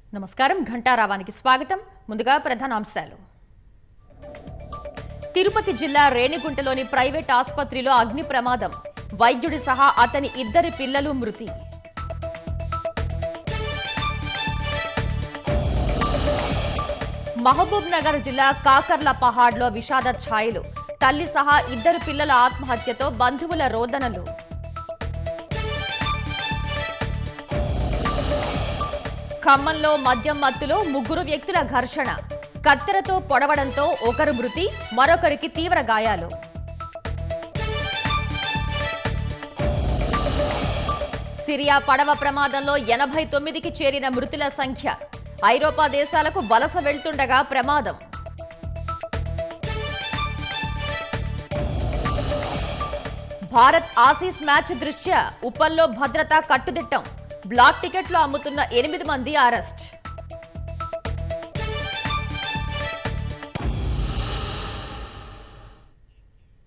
నమస్కారం ఘంటారావానికి స్వాగతం ముందుగా ప్రధానాంశాలు తిరుపతి జిల్లా రేణిగుంటలోని ప్రైవేట్ ఆసుపత్రిలో అగ్ని ప్రమాదం వైద్యుడి సహా అతని ఇద్దరి పిల్లలు మృతి మహబూబ్ నగర్ జిల్లా కాకర్ల పహాడ్లో విషాద ఛాయలు తల్లి సహా ఇద్దరు పిల్లల ఆత్మహత్యతో బంధువుల రోదనలు ఖమ్మంలో మద్యం మత్తులో ముగ్గురు వ్యక్తుల ఘర్షణ కత్తెరతో పొడవడంతో ఒకరు మృతి మరొకరికి తీవ్ర గాయాలు సిరియా పడవ ప్రమాదంలో ఎనభై తొమ్మిదికి చేరిన మృతుల సంఖ్య ఐరోపా దేశాలకు వలస వెళ్తుండగా ప్రమాదం భారత్ ఆసీస్ మ్యాచ్ దృష్ట్యా ఉప్పల్లో భద్రత కట్టుదిట్టం బ్లాక్ టికెట్లు అమ్ముతున్న ఎనిమిది మంది అరెస్ట్